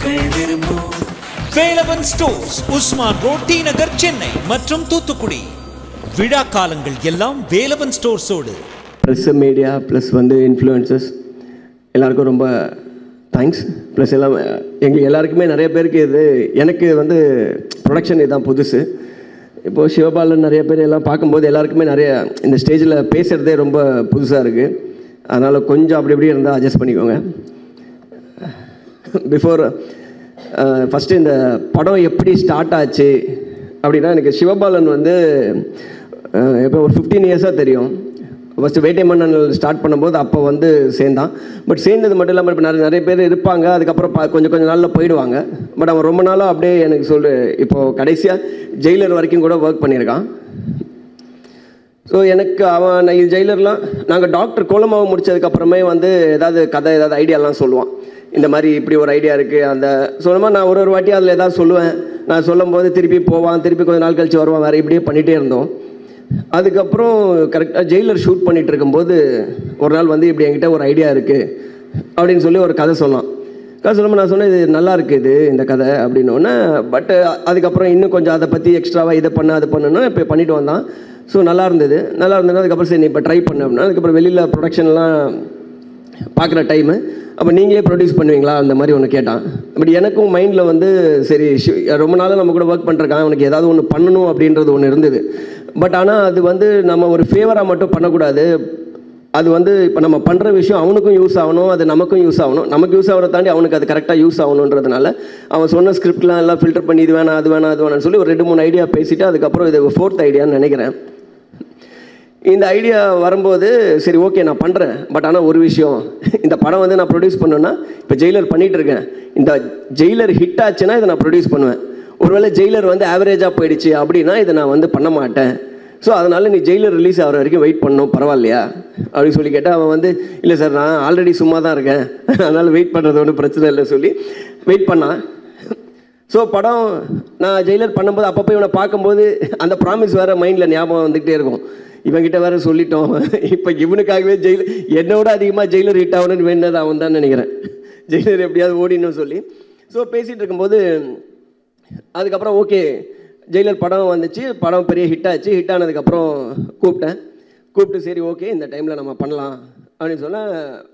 மக்கள் விரும்பும் Velavan stores Usman road T Nagar Chennai மற்றும் தூத்துக்குடி விழா காலங்கள் எல்லாம் வேலவன் ஸ்டோர்ஸோடு ப்ரெஸ் மீடியா ப்ளஸ் வந்து இன்ஃப்ளூயன்சஸ் எல்லாருக்கும் ரொம்ப தேங்க்ஸ் ப்ளஸ் எல்லாம் எங்களுக்கு எல்லாருக்குமே நிறைய பேருக்கு இது எனக்கு வந்து ப்ரொடக்ஷன் இதுதான் புதுசு இப்போது சிவபாலன் நிறைய பேர் எல்லாம் பார்க்கும்போது எல்லாருக்குமே நிறைய இந்த ஸ்டேஜில் பேசுகிறதே ரொம்ப புதுசாக இருக்குது அதனால் கொஞ்சம் அப்படி இப்படி இருந்தால் அட்ஜஸ்ட் பண்ணிக்கோங்க பிஃபோர் ஃபஸ்ட்டு இந்த படம் எப்படி ஸ்டார்ட் ஆச்சு அப்படின்னா எனக்கு சிவபாலன் வந்து இப்போ ஒரு ஃபிஃப்டீன் இயர்ஸாக தெரியும் ஃபஸ்ட்டு வேட்டை மன்னன் ஸ்டார்ட் பண்ணும்போது அப்போ வந்து சேர்ந்தான் பட் சேர்ந்தது மட்டும் இல்லாமல் இப்போ நிறைய நிறைய பேர் இருப்பாங்க அதுக்கப்புறம் பா கொஞ்சம் கொஞ்சம் நாளில் போயிடுவாங்க பட் அவன் ரொம்ப நாளாக அப்படியே எனக்கு சொல்லு இப்போது கடைசியாக ஜெயிலர் வரைக்கும் கூட ஒர்க் பண்ணியிருக்கான் ஸோ எனக்கு அவன் நான் இது ஜெயிலர்லாம் நாங்கள் டாக்டர் கோலமாவை முடிச்சதுக்கப்புறமே வந்து ஏதாவது கதை ஏதாவது ஐடியாலாம் சொல்லுவான் இந்த மாதிரி இப்படி ஒரு ஐடியா இருக்குது அந்த சொன்னமா நான் ஒரு ஒரு வாட்டி அதில் ஏதாவது சொல்லுவேன் நான் சொல்லும்போது திருப்பி போவான் திருப்பி கொஞ்ச நாள் கழிச்சு வருவான் வேறு இப்படியே பண்ணிகிட்டே இருந்தோம் அதுக்கப்புறம் கரெக்டாக ஜெயிலர் ஷூட் பண்ணிட்டு இருக்கும்போது ஒரு நாள் வந்து இப்படி என்கிட்ட ஒரு ஐடியா இருக்குது அப்படின்னு சொல்லி ஒரு கதை சொன்னான் கதை சொல்லும்போது நான் சொன்னேன் இது நல்லா இருக்குது இது இந்த கதை அப்படின்னோடனே பட் அதுக்கப்புறம் இன்னும் கொஞ்சம் அதை பற்றி எக்ஸ்ட்ராவாக இதை பண்ண அதை பண்ணணும்னா இப்போ பண்ணிட்டு வந்தான் ஸோ நல்லா இருந்தது நல்லா இருந்தது அதுக்கப்புறம் சரி நீ இப்போ ட்ரை பண்ண அப்படின்னா அதுக்கப்புறம் வெளியில் ப்ரொடக்ஷன்லாம் பார்க்குற டைமு அப்போ நீங்களே ப்ரொடியூஸ் பண்ணுவீங்களா அந்த மாதிரி ஒன்று கேட்டான் பட் எனக்கும் மைண்டில் வந்து சரி ஷி- ரொம்ப நாளாக நம்ம கூட ஒர்க் பண்ணிருக்கான் அவனுக்கு ஏதாவது ஒன்று பண்ணணும் அப்படின்றது ஒன்று இருந்தது பட் ஆனால் அது வந்து நம்ம ஒரு ஃபேவராக மட்டும் பண்ணக்கூடாது அது வந்து இப்போ நம்ம பண்ணுற விஷயம் அவனுக்கும் யூஸ் ஆகணும் அது நமக்கும் யூஸ் ஆகணும் நமக்கு யூஸ் ஆகிறத தாண்டி அவனுக்கு அது கரெக்டாக யூஸ் ஆகணுன்றதுனால அவன் சொன்ன ஸ்கிரிப்ட்லாம் எல்லாம் ஃபில்டர் பண்ணி இது வேணாம் அது வேணாம் அது வேணாம்னு சொல்லி ஒரு ரெண்டு மூணு ஐடியா பேசிட்டு அதுக்கப்புறம் இது ஃபோர்த் ஐடியான்னு நினைக்கிறேன் இந்த ஐடியா வரும்போது சரி ஓகே நான் பண்ணுறேன் பட் ஆனால் ஒரு விஷயம் இந்த படம் வந்து நான் ப்ரொடியூஸ் பண்ணேன்னா இப்போ ஜெயிலர் பண்ணிட்டு இருக்கேன் இந்த ஜெயிலர் ஹிட் ஆச்சுன்னா இதை நான் ப்ரொடியூஸ் பண்ணுவேன் ஒருவேளை ஜெயிலர் வந்து ஆவரேஜாக போயிடுச்சு அப்படின்னா இதை நான் வந்து பண்ண மாட்டேன் ஸோ அதனால் நீ ஜெயிலர் ரிலீஸ் ஆகிற வரைக்கும் வெயிட் பண்ணணும் பரவாயில்லையா அப்படின்னு சொல்லி கேட்டால் அவன் வந்து இல்லை சார் நான் ஆல்ரெடி சும்மா தான் இருக்கேன் அதனால் வெயிட் பண்ணுறது ஒன்றும் பிரச்சனை இல்லை சொல்லி வெயிட் பண்ணான் ஸோ படம் நான் ஜெயிலர் பண்ணும்போது அப்பப்போ இவனை பார்க்கும்போது அந்த ப்ராமிஸ் வேறு மைண்டில் ஞாபகம் வந்துக்கிட்டே இருக்கும் இவன்கிட்ட வேற சொல்லிட்டோம் இப்போ இவனுக்காகவே ஜெயில் என்னோட அதிகமாக ஜெயிலர் ஹிட் ஆகணும்னு வேண்டது அவன் தான் நினைக்கிறேன் ஜெயிலர் எப்படியாவது ஓடின்னு சொல்லி ஸோ பேசிகிட்டு இருக்கும்போது அதுக்கப்புறம் ஓகே ஜெயிலர் படம் வந்துச்சு படம் பெரிய ஹிட் ஆச்சு ஹிட் ஆனதுக்கப்புறம் கூப்பிட்டேன் கூப்பிட்டு சரி ஓகே இந்த டைமில் நம்ம பண்ணலாம் அப்படின்னு சொன்னால்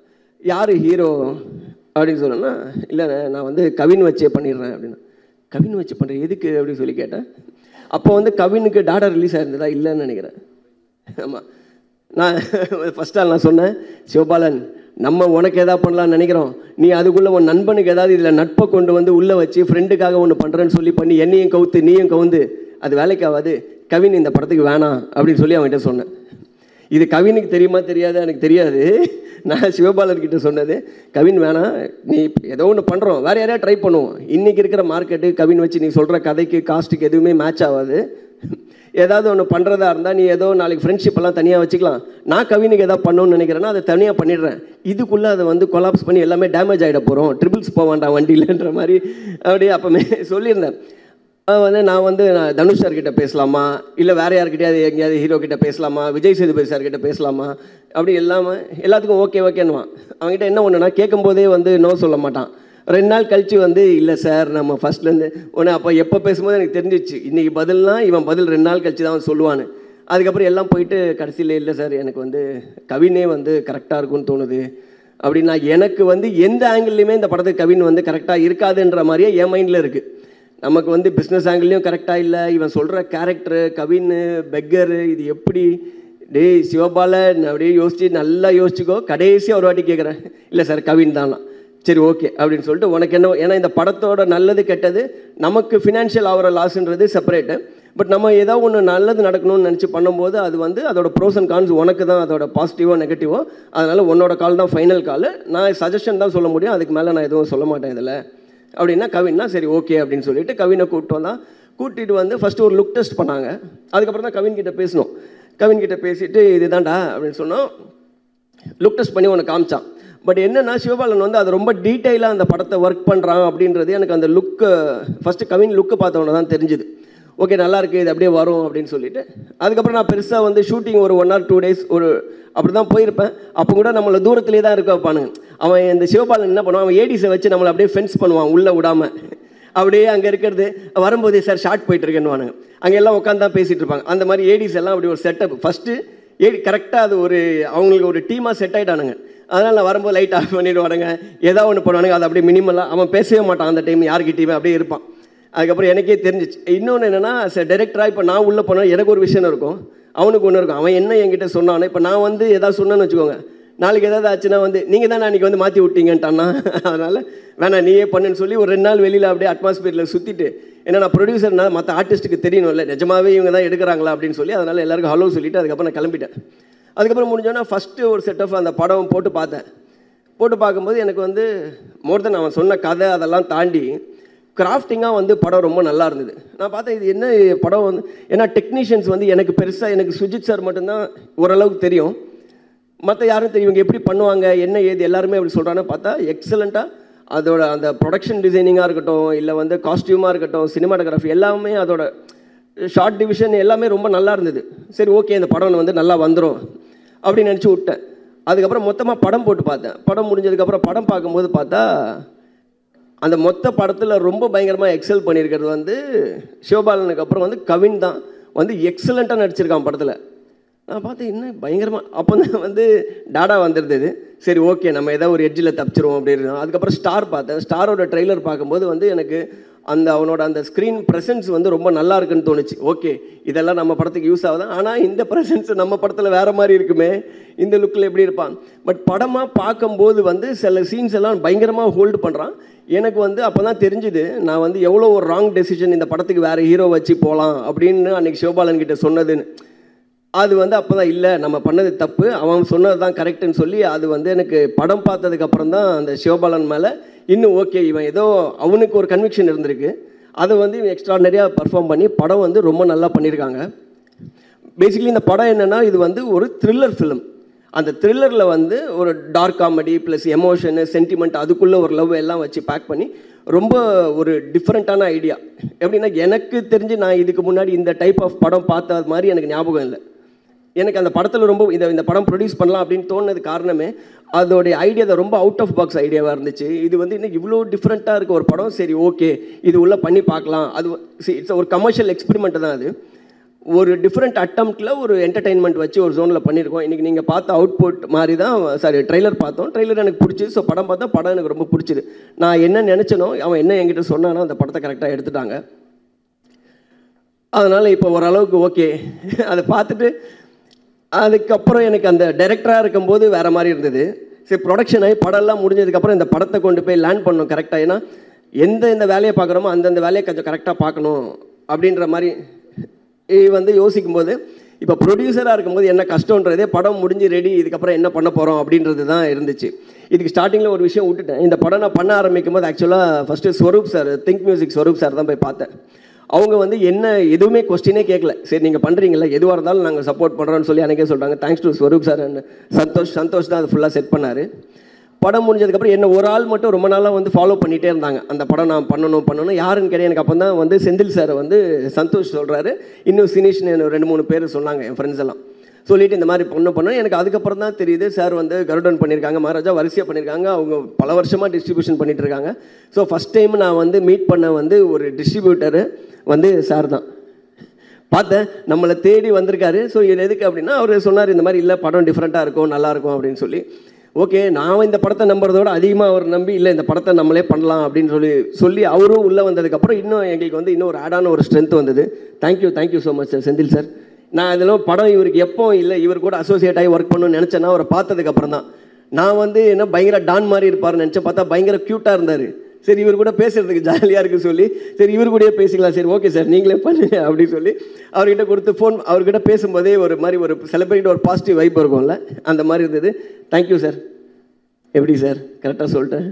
யார் ஹீரோ அப்படின்னு சொன்னேன்னா இல்லை நான் வந்து கவின் வச்சே பண்ணிடுறேன் அப்படின்னு கவின் வச்சு பண்ணுறேன் எதுக்கு அப்படின்னு சொல்லி கேட்டேன் அப்போ வந்து கவினுக்கு டாடா ரிலீஸ் ஆயிருந்ததா இல்லைன்னு நினைக்கிறேன் ஆமாம் நான் ஃபஸ்ட் ஆள் நான் சொன்னேன் சிவபாலன் நம்ம உனக்கு எதாவது பண்ணலாம்னு நினைக்கிறோம் நீ அதுக்குள்ளே உன் நண்பனுக்கு ஏதாவது இதில் நட்பை கொண்டு வந்து உள்ளே வச்சு ஃப்ரெண்டுக்காக ஒன்று பண்ணுறேன்னு சொல்லி பண்ணி என்னையும் கவுத்து நீயும் கவுந்து அது வேலைக்கு ஆகாது கவின் இந்த படத்துக்கு வேணாம் அப்படின்னு சொல்லி அவன்கிட்ட சொன்னேன் இது கவினுக்கு தெரியுமா தெரியாது எனக்கு தெரியாது நான் சிவபாலன் கிட்ட சொன்னது கவின் வேணாம் நீ ஏதோ ஒன்று பண்ணுறோம் வேறு யாரையா ட்ரை பண்ணுவோம் இன்றைக்கி இருக்கிற மார்க்கெட்டு கவின் வச்சு நீ சொல்கிற கதைக்கு காஸ்ட்டுக்கு எதுவுமே மேட்ச் ஆகாது ஏதாவது ஒன்று பண்ணுறதா இருந்தால் நீ ஏதோ நாளைக்கு ஃப்ரெண்ட்ஷிப் எல்லாம் தனியாக வச்சுக்கலாம் நான் கவினுக்கு ஏதாவது பண்ணணும்னு நினைக்கிறேன்னா அதை தனியாக பண்ணிடுறேன் இதுக்குள்ளே அதை வந்து கொலாப்ஸ் பண்ணி எல்லாமே டேமேஜ் ஆகிட போகிறோம் ட்ரிபிள்ஸ் போவான்டா வண்டியிலன்ற மாதிரி அப்படியே அப்போமே சொல்லியிருந்தேன் அவன் வந்து நான் வந்து நான் தனுஷ் சார் கிட்ட பேசலாமா இல்லை வேற யார்கிட்டயாவது எங்கேயாவது ஹீரோ கிட்ட பேசலாமா விஜய் சேதுபதி சார் கிட்ட பேசலாமா அப்படி எல்லாமே எல்லாத்துக்கும் ஓகே ஓகேன்னுவான் அவன்கிட்ட என்ன ஒன்றுனா கேட்கும்போதே வந்து நோ சொல்ல மாட்டான் ரெண்டு நாள் கழிச்சு வந்து இல்லை சார் நம்ம ஃபர்ஸ்ட்லேருந்து ஒன்று அப்போ எப்போ பேசும்போது எனக்கு தெரிஞ்சிச்சு இன்றைக்கி பதில்னா இவன் பதில் ரெண்டு நாள் கழிச்சு தான் அவன் சொல்லுவான்னு அதுக்கப்புறம் எல்லாம் போயிட்டு கடைசியில் இல்லை சார் எனக்கு வந்து கவினே வந்து கரெக்டாக இருக்கும்னு தோணுது அப்படின்னா எனக்கு வந்து எந்த ஆங்கிள்லையுமே இந்த படத்துக்கு கவின் வந்து கரெக்டாக இருக்காதுன்ற மாதிரியே என் மைண்டில் இருக்குது நமக்கு வந்து பிஸ்னஸ் ஆங்கிள்லையும் கரெக்டாக இல்லை இவன் சொல்கிற கேரக்டரு கவின் பெக்கரு இது எப்படி டேய் சிவபாலன் அப்படியே யோசிச்சு நல்லா யோசிச்சுக்கோ கடைசியாக ஒரு வாட்டி கேட்குறேன் இல்லை சார் கவின் தானா சரி ஓகே அப்படின்னு சொல்லிட்டு உனக்கு என்ன ஏன்னா இந்த படத்தோட நல்லது கெட்டது நமக்கு ஃபினான்ஷியல் ஆகிற லாஸ்ன்றது செப்பரேட்டு பட் நம்ம ஏதோ ஒன்று நல்லது நடக்கணும்னு நினச்சி பண்ணும்போது அது வந்து அதோட ப்ரோஸ் அண்ட் கான்ஸ் உனக்கு தான் அதோட பாசிட்டிவோ நெகட்டிவோ அதனால் உன்னோட கால் தான் ஃபைனல் கால் நான் சஜஷன் தான் சொல்ல முடியும் அதுக்கு மேலே நான் எதுவும் சொல்ல மாட்டேன் இதில் அப்படின்னா கவின்னா சரி ஓகே அப்படின்னு சொல்லிட்டு கவினை கூப்பிட்டு வந்தான் கூட்டிகிட்டு வந்து ஃபஸ்ட்டு ஒரு லுக் டெஸ்ட் பண்ணாங்க அதுக்கப்புறம் தான் கவின் கிட்ட பேசணும் கவின் கிட்ட பேசிட்டு இதுதான்டா அப்படின்னு சொன்னோம் லுக் டெஸ்ட் பண்ணி உனக்கு காமிச்சான் பட் என்னன்னா சிவபாலன் வந்து அது ரொம்ப டீட்டெயிலாக அந்த படத்தை ஒர்க் பண்ணுறான் அப்படின்றது எனக்கு அந்த லுக்கு ஃபஸ்ட்டு கவின் லுக்கு பார்த்தவொன்னே தான் தெரிஞ்சுது ஓகே நல்லா இருக்கு இது அப்படியே வரும் அப்படின்னு சொல்லிட்டு அதுக்கப்புறம் நான் பெருசாக வந்து ஷூட்டிங் ஒரு ஒன் ஆர் டூ டேஸ் ஒரு அப்படி தான் போயிருப்பேன் அப்போ கூட நம்மளை தூரத்துலேயே தான் இருக்க வைப்பானுங்க அவன் இந்த சிவபாலன் என்ன பண்ணுவான் அவன் ஏடிஸை வச்சு நம்மளை அப்படியே ஃபென்ஸ் பண்ணுவான் உள்ளே விடாமல் அப்படியே அங்கே இருக்கிறது வரும்போதே சார் ஷார்ட் போயிட்டு இருக்கேன்னு அங்கே எல்லாம் உட்காந்து தான் பேசிகிட்டு இருப்பாங்க அந்த மாதிரி ஏடிஸ் எல்லாம் அப்படி ஒரு செட்டப் ஃபஸ்ட்டு ஏடி கரெக்டாக அது ஒரு அவங்களுக்கு ஒரு டீமாக செட் ஆகிட்டானுங்க அதனால் நான் வரும்போது லைட் ஆஃப் பண்ணிடுவானுங்க ஏதாவது ஒன்று பண்ணுவானுங்க அது அப்படியே மினிமலாக அவன் பேசவே மாட்டான் அந்த டைம் யார்கிட்டயுமே அப்படியே இருப்பான் அதுக்கப்புறம் எனக்கே தெரிஞ்சிச்சு இன்னொன்று என்னென்னா டேரக்டராக இப்போ நான் உள்ளே போனால் எனக்கு ஒரு விஷயம் இருக்கும் அவனுக்கு ஒன்று இருக்கும் அவன் என்ன என்கிட்ட சொன்னானோ இப்போ நான் வந்து எதாவது சொன்னேன்னு வச்சுக்கோங்க நாளைக்கு ஏதாவது ஆச்சுன்னா வந்து நீங்கள் தான் அன்றைக்கி வந்து மாற்றி விட்டீங்கன்ட்டான்னா அதனால் வேணாம் நீயே பண்ணுன்னு சொல்லி ஒரு ரெண்டு நாள் வெளியில் அப்படியே அட்மாஸ்பியரில் சுற்றிட்டு ஏன்னா நான் ப்ரொடியூசர்னா மற்ற ஆர்டிஸ்ட்டுக்கு தெரியணும்ல நிஜமாவே இவங்க தான் எடுக்கிறாங்களா அப்படின்னு சொல்லி அதனால் எல்லாருக்கும் ஹலோ சொல்லிவிட்டு அதுக்கப்புறம் நான் கிளம்பிட்டேன் அதுக்கப்புறம் முடிஞ்சோன்னா ஃபஸ்ட்டு ஒரு செட் ஆஃப் அந்த படம் போட்டு பார்த்தேன் போட்டு பார்க்கும்போது எனக்கு வந்து மோர் தென் அவன் சொன்ன கதை அதெல்லாம் தாண்டி கிராஃப்டிங்காக வந்து படம் ரொம்ப நல்லா இருந்தது நான் பார்த்தேன் இது என்ன படம் வந்து ஏன்னா டெக்னீஷியன்ஸ் வந்து எனக்கு பெருசாக எனக்கு சுஜித் சார் மட்டும்தான் ஓரளவுக்கு தெரியும் மற்ற யாரும் தெரியும் இவங்க எப்படி பண்ணுவாங்க என்ன ஏது எல்லாருமே அப்படி சொல்கிறான்னு பார்த்தா எக்ஸலண்ட்டாக அதோட அந்த ப்ரொடக்ஷன் டிசைனிங்காக இருக்கட்டும் இல்லை வந்து காஸ்டியூமாக இருக்கட்டும் சினிமாட்டோகிராஃபி எல்லாமே அதோட ஷார்ட் டிவிஷன் எல்லாமே ரொம்ப நல்லா இருந்தது சரி ஓகே இந்த படம் வந்து நல்லா வந்துடும் அப்படின்னு நினச்சி விட்டேன் அதுக்கப்புறம் மொத்தமாக படம் போட்டு பார்த்தேன் படம் முடிஞ்சதுக்கப்புறம் படம் பார்க்கும்போது பார்த்தா அந்த மொத்த படத்தில் ரொம்ப பயங்கரமாக எக்ஸல் பண்ணியிருக்கிறது வந்து சிவபாலனுக்கு அப்புறம் வந்து கவின் தான் வந்து எக்ஸலண்ட்டாக நடிச்சிருக்கான் படத்தில் நான் பார்த்தேன் என்ன பயங்கரமாக அப்போ தான் வந்து டாடா வந்துருந்தது சரி ஓகே நம்ம ஏதாவது ஒரு எட்ஜில் தப்பிச்சிருவோம் அப்படின்னு அதுக்கப்புறம் ஸ்டார் பார்த்தேன் ஸ்டாரோட ட்ரெய்லர் பார்க்கும்போது வந்து எனக்கு அந்த அவனோட அந்த ஸ்க்ரீன் ப்ரெசன்ஸ் வந்து ரொம்ப நல்லா இருக்குன்னு தோணுச்சு ஓகே இதெல்லாம் நம்ம படத்துக்கு யூஸ் ஆகுது ஆனால் இந்த ப்ரெசன்ஸ் நம்ம படத்தில் வேறு மாதிரி இருக்குமே இந்த லுக்கில் எப்படி இருப்பான் பட் படமாக பார்க்கும்போது வந்து சில சீன்ஸ் எல்லாம் பயங்கரமாக ஹோல்டு பண்ணுறான் எனக்கு வந்து அப்போ தான் தெரிஞ்சுது நான் வந்து எவ்வளோ ஒரு ராங் டெசிஷன் இந்த படத்துக்கு வேறு ஹீரோ வச்சு போகலாம் அப்படின்னு அன்றைக்கி சிவபாலன் கிட்ட சொன்னதுன்னு அது வந்து அப்போ தான் இல்லை நம்ம பண்ணது தப்பு அவன் சொன்னது தான் கரெக்டுன்னு சொல்லி அது வந்து எனக்கு படம் பார்த்ததுக்கப்புறம் தான் அந்த சிவபாலன் மேலே இன்னும் ஓகே இவன் ஏதோ அவனுக்கு ஒரு கன்விக்ஷன் இருந்திருக்கு அதை வந்து இவன் எக்ஸ்ட்ராடனரியாக பர்ஃபார்ம் பண்ணி படம் வந்து ரொம்ப நல்லா பண்ணியிருக்காங்க பேசிக்கலி இந்த படம் என்னென்னா இது வந்து ஒரு த்ரில்லர் ஃபிலிம் அந்த த்ரில்லரில் வந்து ஒரு dark comedy plus emotion sentiment அதுக்குள்ளே ஒரு லவ் எல்லாம் வச்சு பேக் பண்ணி ரொம்ப ஒரு டிஃப்ரெண்ட்டான ஐடியா எப்படின்னா எனக்கு தெரிஞ்சு நான் இதுக்கு முன்னாடி இந்த டைப் ஆஃப் படம் பார்த்த மாதிரி எனக்கு ஞாபகம் இல்லை எனக்கு அந்த படத்தில் ரொம்ப இந்த இந்த படம் ப்ரொடியூஸ் பண்ணலாம் அப்படின்னு தோணுனது காரணமே அதோடைய ஐடியா ரொம்ப அவுட் ஆஃப் பாக்ஸ் ஐடியாவாக இருந்துச்சு இது வந்து இன்னும் இவ்வளோ டிஃப்ரெண்ட்டாக இருக்க ஒரு படம் சரி ஓகே இது உள்ளே பண்ணி பார்க்கலாம் அது இட்ஸ் ஒரு கமர்ஷியல் எக்ஸ்பெரிமெண்ட் தான் அது ஒரு டிஃப்ரெண்ட் அட்டம்ப்டில் ஒரு என்டர்டெயின்மெண்ட் வச்சு ஒரு ஜோனில் பண்ணியிருக்கோம் இன்றைக்கி நீங்கள் பார்த்த அவுட்புட் மாதிரி தான் சாரி ட்ரெய்லர் பார்த்தோம் ட்ரெய்லர் எனக்கு பிடிச்சிது ஸோ படம் பார்த்தா படம் எனக்கு ரொம்ப பிடிச்சிது நான் என்ன நினச்சனோ அவன் என்ன என்கிட்ட சொன்னானோ அந்த படத்தை கரெக்டாக எடுத்துட்டாங்க அதனால் இப்போ ஓரளவுக்கு ஓகே அதை பார்த்துட்டு அதுக்கப்புறம் எனக்கு அந்த டைரக்டராக இருக்கும்போது வேறு மாதிரி இருந்தது சரி ப்ரொடக்ஷன் ஆகி படம்லாம் முடிஞ்சதுக்கப்புறம் இந்த படத்தை கொண்டு போய் லேண்ட் பண்ணணும் கரெக்டாக ஏன்னா எந்த இந்த வேலையை பார்க்குறோமோ அந்தந்த வேலையை கொஞ்சம் கரெக்டாக பார்க்கணும் அப்படின்ற மாதிரி வந்து யோசிக்கும்போது இப்போ ப்ரொடியூசராக இருக்கும்போது என்ன கஷ்டன்றதே படம் முடிஞ்சு ரெடி இதுக்கப்புறம் என்ன பண்ண போகிறோம் அப்படின்றது தான் இருந்துச்சு இதுக்கு ஸ்டார்டிங்கில் ஒரு விஷயம் விட்டுட்டேன் இந்த படம் நான் பண்ண ஆரம்பிக்கும் போது ஆக்சுவலாக first Swaroop sir think music Swaroop sir தான் போய் பார்த்தேன் அவங்க வந்து என்ன எதுவுமே கொஸ்டினே கேட்கல சரி நீங்கள் பண்ணுறீங்களா எதுவாக இருந்தாலும் நாங்கள் சப்போர்ட் பண்ணுறோன்னு சொல்லி அன்றைக்கே சொல்கிறாங்க thanks to Swaroop sir and Santhosh Santhosh தான் அது ஃபுல்லாக செட் பண்ணார் படம் முடிஞ்சதுக்கப்புறம் என்ன ஒரு ஆள் மட்டும் ரொம்ப நாளாக வந்து ஃபாலோ பண்ணிகிட்டே இருந்தாங்க அந்த படம் நான் பண்ணணும் பண்ணணும் யாருன்னு கேட்டேன் எனக்கு அப்போ தான் வந்து செந்தில் சார் வந்து சந்தோஷ் சொல்கிறாரு இன்னும் சினிஷ்னு ரெண்டு மூணு பேர் சொன்னாங்க என் ஃப்ரெண்ட்ஸ் எல்லாம் சொல்லிட்டு இந்த மாதிரி பொண்ணு பண்ணோம் எனக்கு அதுக்கப்புறம் தான் தெரியுது சார் வந்து கருடன் பண்ணியிருக்காங்க மகாராஜா வரிசையாக பண்ணியிருக்காங்க அவங்க பல வருஷமாக டிஸ்ட்ரிபியூஷன் பண்ணிட்டு இருக்காங்க ஸோ ஃபஸ்ட் டைம் நான் வந்து மீட் பண்ண வந்து ஒரு டிஸ்ட்ரிபியூட்டரு வந்து சார் தான் பார்த்தேன் நம்மளை தேடி வந்திருக்காரு ஸோ இது எதுக்கு அப்படின்னா அவர் சொன்னார் இந்த மாதிரி இல்லை படம் டிஃப்ரெண்ட்டாக இருக்கும் நல்லாயிருக்கும் அப்படின்னு சொல்லி ஓகே நான் இந்த படத்தை நம்புறதோட அதிகமாக அவர் நம்பி இல்லை இந்த படத்தை நம்மளே பண்ணலாம் அப்படின்னு சொல்லி சொல்லி அவரும் உள்ளே வந்ததுக்கப்புறம் இன்னும் எங்களுக்கு வந்து இன்னும் ஒரு ஆடான ஒரு ஸ்ட்ரென்த் வந்தது thank you thank you so much sir Senthil sir நான் இதெல்லாம் படம் இவருக்கு எப்போ இல்லை இவர் கூட அசோசியேட் ஆகி ஒர்க் பண்ணணும்னு நினச்சேன்னா அவரை பார்த்ததுக்கப்புறம் தான் நான் வந்து என்ன பயங்கர டான் மாதிரி இருப்பார்னு நினச்சேன் பார்த்தா பயங்கர க்யூட்டாக இருந்தார் சரி இவர் கூட பேசுறதுக்கு ஜாலியாக இருக்குது சொல்லி சரி இவர் கூடயே பேசிக்கலாம் சரி ஓகே சார் நீங்களே பண்ணுங்க அப்படின்னு சொல்லி அவர்கிட்ட கொடுத்து ஃபோன் அவர்கிட்ட பேசும்போதே ஒரு மாதிரி ஒரு செலிப்ரேட் ஒரு பாசிட்டிவ் வைப் இருக்கும்ல அந்த மாதிரி இருந்தது தேங்க்யூ சார் எப்படி சார் கரெக்டாக சொல்லிட்டேன்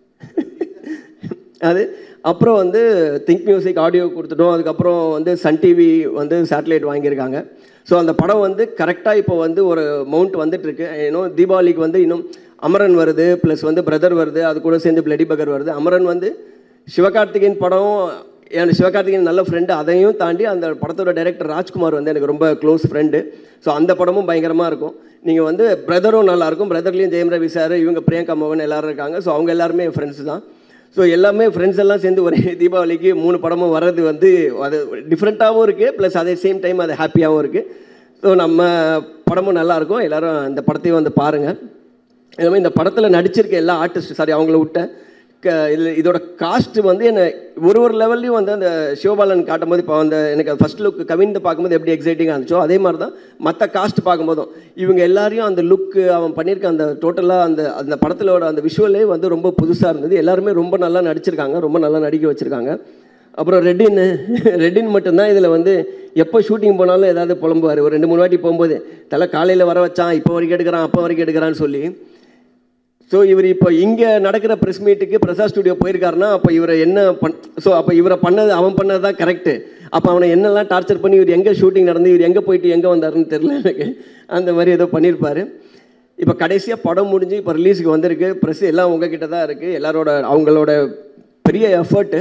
அது அப்புறம் வந்து திங்க் மியூசிக் ஆடியோ கொடுத்துட்டோம் அதுக்கப்புறம் வந்து சன் டிவி வந்து சேட்டலைட் வாங்கியிருக்காங்க ஸோ அந்த படம் வந்து கரெக்டாக இப்போ வந்து ஒரு மவுண்ட் வந்துட்டுருக்கு இன்னும் தீபாவளிக்கு வந்து இன்னும் அமரன் வருது ப்ளஸ் வந்து பிரதர் வருது அது கூட சேர்ந்து பிளடி பகர் வருது அமரன் வந்து சிவகார்த்திகேயன் படம் என் சிவகார்த்திகேயன் நல்ல ஃப்ரெண்டு அதையும் தாண்டி அந்த படத்தோட டைரக்டர் ராஜ்குமார் வந்து எனக்கு ரொம்ப க்ளோஸ் ஃப்ரெண்டு ஸோ அந்த படமும் பயங்கரமாக இருக்கும் நீங்கள் வந்து பிரதரும் நல்லாயிருக்கும் பிரதர்லேயும் ஜெயம் ரவி சார் இவங்க பிரியங்கா மோகன் எல்லாரும் இருக்காங்க ஸோ அவங்க எல்லாருமே என் ஃப்ரெண்ட்ஸ் தான் ஸோ எல்லாமே ஃப்ரெண்ட்ஸ் எல்லாம் சேர்ந்து ஒரே தீபாவளிக்கு மூணு படமும் வர்றது வந்து அது டிஃப்ரெண்ட்டாகவும் இருக்குது ப்ளஸ் அதே சேம் டைம் அது ஹாப்பியாகவும் இருக்குது ஸோ நம்ம படமும் நல்லாயிருக்கும் எல்லாரும் இந்த படத்தையும் வந்து பாருங்கள் இதுமாதிரி இந்த படத்தில் நடிச்சிருக்க எல்லா ஆர்டிஸ்ட் சாரி அவங்கள விட்டேன் க இதில் இதோட காஸ்ட் வந்து என்னை ஒரு ஒரு லெவல்லையும் வந்து அந்த சிவபாலன் காட்டும்போது இப்போ அந்த எனக்கு ஃபர்ஸ்ட் லுக் கவிந்து பார்க்கும்போது எப்படி எக்ஸைட்டிங்காக இருந்துச்சோ அதே மாதிரி தான் மற்ற காஸ்ட் பார்க்கும்போதும் இவங்க எல்லாரையும் அந்த லுக்கு அவன் பண்ணியிருக்க அந்த டோட்டலாக அந்த அந்த படத்திலோட அந்த விஷுவலே வந்து ரொம்ப புதுசாக இருந்தது எல்லாருமே ரொம்ப நல்லா நடிச்சிருக்காங்க ரொம்ப நல்லா நடிக்க வச்சுருக்காங்க அப்புறம் ரெட்டின் ரெட்டின் மட்டும்தான் இதில் வந்து எப்போ ஷூட்டிங் போனாலும் ஏதாவது புலம்புவார் ஒரு ரெண்டு மூணு வாட்டி போகும்போது தலை காலையில் வர வச்சான் இப்போ வரைக்கும் எடுக்கிறான் அப்போ வரைக்கும் எடுக்கிறான்னு சொல்லி ஸோ இவர் இப்போ இங்கே நடக்கிற ப்ரெஸ் மீட்டுக்கு பிரசாத் ஸ்டுடியோ போயிருக்காருன்னா அப்போ இவரை என்ன பண் ஸோ அப்போ இவரை பண்ணது அவன் பண்ணது தான் கரெக்டு அப்போ அவனை என்னெல்லாம் டார்ச்சர் பண்ணி இவர் எங்கே ஷூட்டிங் நடந்து இவர் எங்கே போயிட்டு எங்கே வந்தாருன்னு தெரியல எனக்கு அந்த மாதிரி ஏதோ பண்ணியிருப்பாரு இப்போ கடைசியாக படம் முடிஞ்சு இப்போ ரிலீஸுக்கு வந்திருக்கு ப்ரெஸ் எல்லாம் உங்ககிட்ட தான் இருக்குது எல்லாரோட அவங்களோட பெரிய எஃபர்ட்டு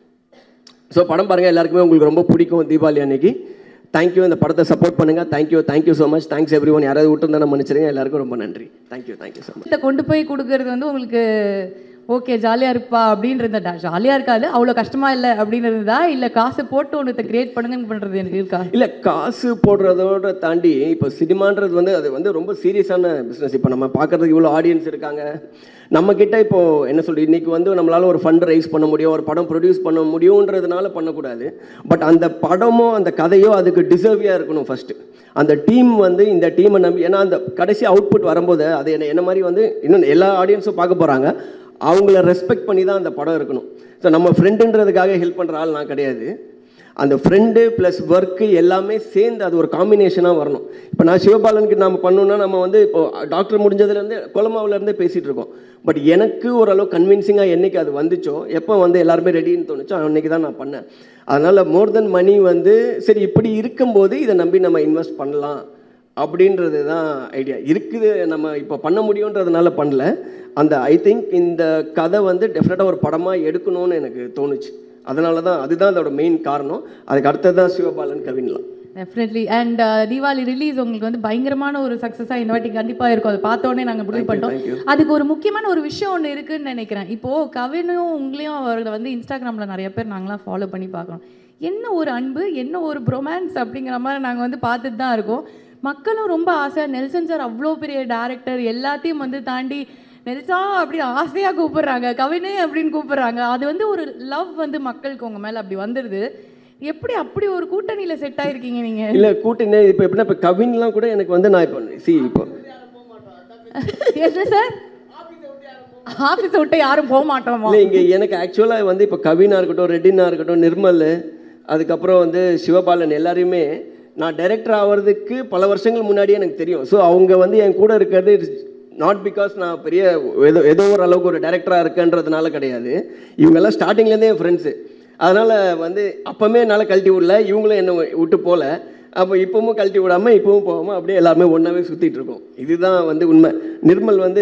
ஸோ படம் பாருங்கள் எல்லாருக்குமே உங்களுக்கு ரொம்ப பிடிக்கும் தீபாவளி அன்னைக்கு தேங்க்யூ இந்த படத்தை சப்போர்ட் பண்ணுங்கள் thank you thank you so much thanks everyone யாராவது விட்டுருந்தா மன்னிச்சிருங்க எல்லாருக்கும் ரொம்ப நன்றி தேங்க்யூ தேங்க்யூ ஸோ மச் இதை கொண்டு போய் கொடுக்கறது வந்து உங்களுக்கு ஓகே ஜாலியாக இருப்பா அப்படின்றது ஜாலியாக இருக்காது அவ்வளோ கஷ்டமா இல்லை அப்படின்றதா இல்லை காசு போட்டு ஒன்றத்தை கிரியேட் பண்ணுங்கன்னு பண்ணுறது எனக்கு இருக்கா இல்லை காசு போடுறதோட தாண்டி இப்போ சினிமான்றது வந்து அது வந்து ரொம்ப சீரியஸான பிஸ்னஸ் இப்போ நம்ம பார்க்குறதுக்கு இவ்வளோ ஆடியன்ஸ் இருக்காங்க நம்ம கிட்ட இப்போ என்ன சொல்லி இன்னைக்கு வந்து நம்மளால ஒரு ஃபண்ட் ரைஸ் பண்ண முடியும் ஒரு படம் ப்ரொடியூஸ் பண்ண முடியுன்றதுனால பண்ணக்கூடாது பட் அந்த படமோ அந்த கதையோ அதுக்கு டிசர்வியாக இருக்கணும் ஃபர்ஸ்ட் அந்த டீம் வந்து இந்த டீமை நம்பி ஏன்னா அந்த கடைசி அவுட்புட் வரும்போது அது என்ன என்ன மாதிரி வந்து இன்னும் எல்லா ஆடியன்ஸும் பார்க்க போகிறாங்க அவங்கள ரெஸ்பெக்ட் பண்ணி தான் அந்த படம் இருக்கணும் ஸோ நம்ம ஃப்ரெண்டுன்றதுக்காக ஹெல்ப் பண்ணுற ஆள் நான் கிடையாது அந்த ஃப்ரெண்டு ப்ளஸ் ஒர்க்கு எல்லாமே சேர்ந்து அது ஒரு காம்பினேஷனாக வரணும் இப்போ நான் சிவபாலனுக்கு நம்ம பண்ணோம்னா நம்ம வந்து இப்போ டாக்டர் முடிஞ்சதுலேருந்து கொலமாவிலேருந்தே பேசிகிட்டு இருக்கோம் பட் எனக்கு ஓரளவு கன்வின்சிங்காக என்னைக்கு அது வந்துச்சோ எப்போ வந்து எல்லாருமே ரெடின்னு தோணுச்சோ அன்னைக்கு தான் நான் பண்ணேன் அதனால் மோர் தென் மணி வந்து சரி இப்படி இருக்கும்போது இதை நம்பி நம்ம இன்வெஸ்ட் பண்ணலாம் அப்படின்றது தான் ஐடியா இருக்குது நம்ம இப்போ பண்ண முடியுன்றதுனால பண்ணல அந்த ஐ திங்க் இந்த கதை வந்து டெஃபினட்டாக ஒரு படமாக எடுக்கணும்னு எனக்கு தோணுச்சு அதனால தான் அதுதான் அதோட மெயின் காரணம் அதுக்கு அடுத்தது தான் சிவபாலன் கவின்லாம் டெஃபினெட்லி அண்ட் தீபாவளி ரிலீஸ் உங்களுக்கு வந்து பயங்கரமான ஒரு சக்ஸஸாக இந்த வாட்டி கண்டிப்பாக இருக்கும் அதை பார்த்த உடனே நாங்கள் முடிவு Thank you, பண்ணிட்டோம் thank you. அதுக்கு ஒரு முக்கியமான ஒரு விஷயம் ஒன்று இருக்குன்னு நினைக்கிறேன் இப்போது கவினும் உங்களையும் அவர்களை வந்து இன்ஸ்டாகிராமில் நிறைய பேர் நாங்களாம் ஃபாலோ பண்ணி பார்க்குறோம் என்ன ஒரு அன்பு என்ன ஒரு ப்ரொமான்ஸ் அப்படிங்கிற மாதிரி நாங்கள் வந்து பார்த்துட்டு தான் இருக்கோம் மக்களும் ரொம்ப ஆசையாக நெல்சன் சார் அவ்வளோ பெரிய டேரக்டர் எல்லாத்தையும் வந்து தாண்டி நெல்சா அப்படி ஆசையாக கூப்பிடுறாங்க கவினே அப்படின்னு கூப்பிடுறாங்க அது வந்து ஒரு லவ் வந்து மக்களுக்கு உங்கள் மேலே அப்படி வந்துடுது எப்படி அப்படி ஒரு கூட்டணியில் செட் ஆயிருக்கீங்க நீங்கள் இல்லை கூட்டினே இப்போ எப்படின்னா இப்போ கவின்லாம் கூட எனக்கு வந்து நான் இப்போ சி இப்போ என்ன சார் ஆஃபீஸை விட்டு யாரும் போக மாட்டோமா இல்லை இங்கே எனக்கு ஆக்சுவலாக வந்து இப்போ கவினா இருக்கட்டும் ரெட்டினா இருக்கட்டும் நிர்மல் அதுக்கப்புறம் வந்து சிவபாலன் எல்லாரையுமே நான் டைரக்டர் ஆகிறதுக்கு பல வருஷங்கள் முன்னாடியே எனக்கு தெரியும் ஸோ அவங்க வந்து என் கூட இருக்கிறது நாட் பிகாஸ் நான் பெரிய ஏதோ ஏதோ ஒரு அளவுக்கு ஒரு டைரக்டராக இருக்கேன்றதுனால கிடையாது இவங்கெல்லாம் ஸ்டார்டிங்லேருந்தே என் ஃப்ரெண்ட்ஸு அதனால் வந்து அப்போமே என்னால் கழட்டி விடல இவங்களும் என்னை விட்டு போகல அப்போ இப்பவும் கழட்டி விடாமல் இப்பவும் போகாமல் அப்படியே எல்லாருமே ஒன்றாவே சுற்றிட்டு இருக்கோம் இதுதான் வந்து உண்மை நிர்மல் வந்து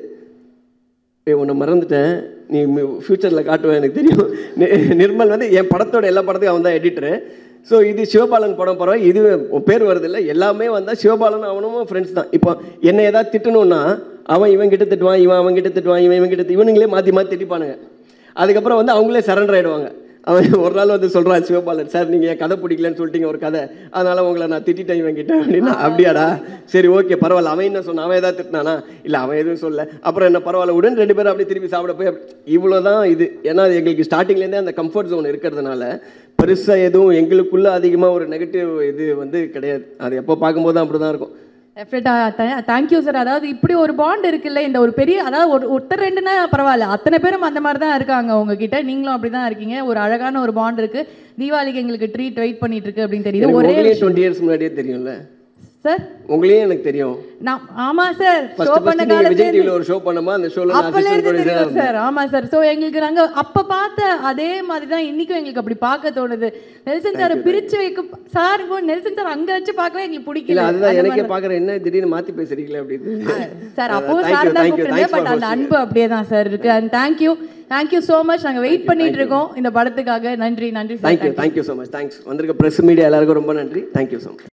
ஏய் உன்னை மறந்துட்டேன் நீ ஃப்யூச்சரில் காட்டுவேன் எனக்கு தெரியும் நி- நிர்மல் வந்து என் படத்தோட எல்லா படத்துக்கும் அவன் தான் எடிட்டரு ஸோ இது சிவபாலன் படம் பரவாயில்ல இது உன் பேர் வருது இல்லை எல்லாமே வந்தால் சிவபாலன் அவனும் ஃப்ரெண்ட்ஸ் தான் இப்போ என்னை ஏதாவது திட்டணும்னா அவன் இவன் கிட்ட திட்டுவான் இவன் அவன் கிட்ட திட்டுவான் இவன் இவன் கிட்ட திட்டு- இவனுங்களே மாற்றி மாற்றி திட்டிப்பானுங்க அதுக்கப்புறம் வந்து அவங்களே சரண்டர் ஆயிடுவாங்க அவன் ஒரு நாள் வந்து சொல்கிறான் சிவபாலன் சார் நீங்கள் என் கதை பிடிக்கலன்னு சொல்லிட்டீங்க ஒரு கதை அதனால உங்களை நான் திட்டிட்டேன் இவன் கிட்ட அப்படின்னா அப்படியாடா சரி ஓகே பரவாயில்ல அவன் என்ன சொன்னான் அவன் ஏதாவது திட்டினானா இல்லை அவன் எதுவும் சொல்ல அப்புறம் என்ன பரவாயில்ல உடன் ரெண்டு பேரும் அப்படியே திருப்பி சாப்பிட போய் இவ்வளோ தான் இது ஏன்னா அது எங்களுக்கு ஸ்டார்டிங்லேருந்தே அந்த கம்ஃபர்ட் ஜோன் இருக்கிறதுனால பெருசாக எதுவும் எங்களுக்குள்ள அதிகமாக ஒரு நெகட்டிவ் இது வந்து கிடையாது அது எப்போ பார்க்கும்போது அப்படி தான் இருக்கும் டெஃபினட்டாக தேங்க்யூ சார் அதாவது இப்படி ஒரு பாண்ட் இருக்குல்ல இந்த ஒரு பெரிய அதாவது ஒரு ஒருத்தர் ரெண்டுனா பரவாயில்ல அத்தனை பேரும் அந்த மாதிரி தான் இருக்காங்க உங்ககிட்ட நீங்களும் அப்படி தான் இருக்கீங்க ஒரு அழகான ஒரு பாண்ட் இருக்கு தீபாவளிக்கு எங்களுக்கு ட்ரீட் வெயிட் பண்ணிட்டு இருக்கு அப்படின்னு தெரியுது ஒரே டுவெண்ட்டி இயர்ஸ் முன்னாடியே தெரியும்ல சார் உங்களையும் எனக்கு தெரியும் நான் ஆமா சார் ஷோ ஃபர்ஸ்ட் பண்ண ஃபர்ஸ்ட் நீங்க விஜய் காலத்துல டிவில ஒரு ஷோ பண்ணுமா அந்த ஷோல அப்பல இருந்து தெரியும் சார் ஆமா சார் சோ எங்களுக்கு நாங்க அப்ப பார்த்த அதே மாதிரி தான் இன்னைக்கும் எங்களுக்கு அப்படி பார்க்க தோணுது நெல்சன் சார் பிரிச்சு வைக்க சார் நெல்சன் சார் அங்க வச்சு பார்க்கவே எங்களுக்கு இல்ல பிடிக்கல அதுதான் அந்த எனக்கே மாதிரி பாக்குறேன் என்ன திடீர்னு மாத்தி பேசுறீங்களே அப்படின்னு சார் Uh, அப்போ thank you, சார் தான் thank you, கூப்பிட்டுருந்தேன் thanks for பட் அந்த hosting. அன்பு அப்படியே தான் சார் இருக்கு and thank you thank you so much நாங்க வெயிட் பண்ணிட்டு இருக்கோம் இந்த படத்துக்காக நன்றி நன்றி sir thank you thank you so much thanks வந்திருக்க ப்ரெஸ் மீடியா எல்லாருக்கும் ரொம்ப நன்றி தேங்க்யூ ஸோ மச்